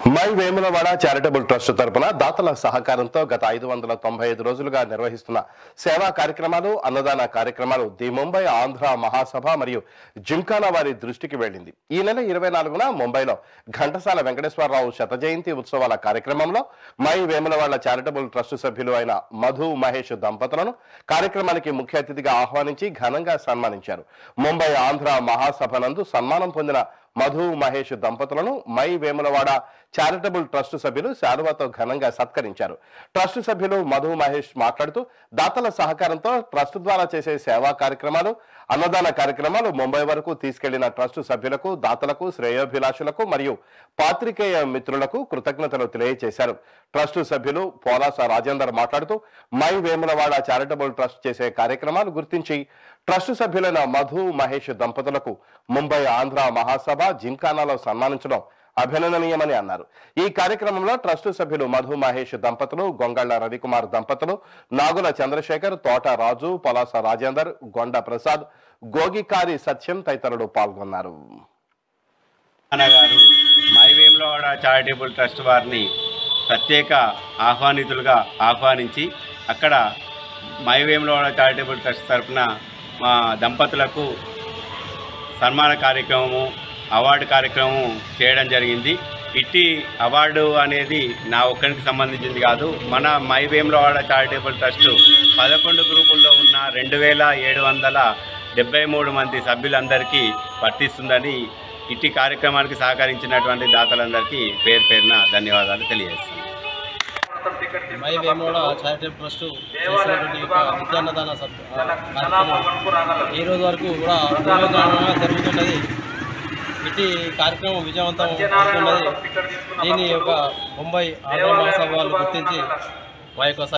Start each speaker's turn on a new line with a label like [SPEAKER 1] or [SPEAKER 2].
[SPEAKER 1] my Vemulawada charitable trust తరపున దాతల సహకారంతో గత ఐదు వందల తొంభై ఐదు రోజులుగా నిర్వహిస్తున్న సేవా కార్యక్రమాలు అన్నదాన కార్యక్రమాలు ది ముంబై ఆంధ్ర మహాసభ మరియు జింకానా వారి దృష్టికి వెళ్ళింది ఈ నెల ఇరవై నాలుగున ముంబైలో ఘంటసాల వెంకటేశ్వరరావు శత జయంతి ఉత్సవాల కార్యక్రమంలో మై వేములవాడ చారిటబుల్ ట్రస్ట్ సభ్యులు అయిన మధు మహేష్ దంపతులను కార్యక్రమానికి ముఖ్య అతిథిగా ఆహ్వానించి ఘనంగా సన్మానించారు ముంబై ఆంధ్ర మహాసభ నందు సన్మానం పొందిన మధు మహేష్ దంపతులను మై వేములవాడ చారిటబుల్ ట్రస్ట్ సభ్యులు శాలువాతో ఘనంగా సత్కరించారు ట్రస్ట్ సభ్యులు మధు మహేష్ మాట్లాడుతూ దాతల సహకారంతో ట్రస్ట్ ద్వారా చేసే సేవా కార్యక్రమాలు అన్నదాన కార్యక్రమాలు ముంబై వరకు తీసుకెళ్లిన ట్రస్ట్ సభ్యులకు దాతలకు శ్రేయోభిలాషులకు మరియు పాత్రికేయ మిత్రులకు కృతజ్ఞతలు తెలియజేశారు ట్రస్ట్ సభ్యులు పోలాస రాజేందర్ మాట్లాడుతూ మై వేములవాడ చారిటబుల్ ట్రస్ట్ చేసే కార్యక్రమాలు గుర్తించి ట్రస్ట్ సభ్యులైన మధు మహేష్ దంపతులకు ముంబై ఆంధ్ర మహాసభ జింకానాలో సన్మానించడం అభినందనీయమని అన్నారు ఈ కార్యక్రమంలో ట్రస్ట్ సభ్యులు మధు మహేష్ దంపతులు గొంగళ్ల రవికుమార్ దంపతులు నాగుల చంద్రశేఖర్ తోట రాజు పలాస రాజేందర్ గొండ ప్రసాద్ గోగికారి సత్యం తదితరులు పాల్గొన్నారు
[SPEAKER 2] అన్న గారు మైవేములవాడ చారిటబుల్ ట్రస్ట్ వారిని ప్రత్యేక ఆహ్వానితులుగా ఆహ్వానించి అక్కడ మైవేములవాడ చారిటబుల్ ట్రస్ట్ తరఫున మా దంపతులకు సన్మాన కార్యక్రమము అవార్డు కార్యక్రమం చేయడం జరిగింది ఇట్టి అవార్డు అనేది నా ఒక్కరికి సంబంధించింది కాదు మన మైవేములవాడ చారిటబుల్ ట్రస్ట్ పదకొండు గ్రూపుల్లో ఉన్న రెండు వేల ఏడు వందల డెబ్బై మూడు మంది సభ్యులందరికీ వర్తిస్తుందని ఇట్టి కార్యక్రమానికి సహకరించినటువంటి దాతలందరికీ పేరు పేరున ధన్యవాదాలు తెలియజేస్తాను
[SPEAKER 3] మై వేమోడ చారిటబుల్ ట్రస్ట్ చేసినటువంటి యొక్క నిత్యాన్నదాన సత్- కార్యక్రమం ఈ రోజు వరకు కూడా విజయవంతంగా జరుగుతున్నది ఇటు కార్యక్రమం విజయవంతం అవుతున్నది దీని యొక్క ముంబై ఆంధ్ర మహాసభ వాళ్ళు గుర్తించి మా యొక్క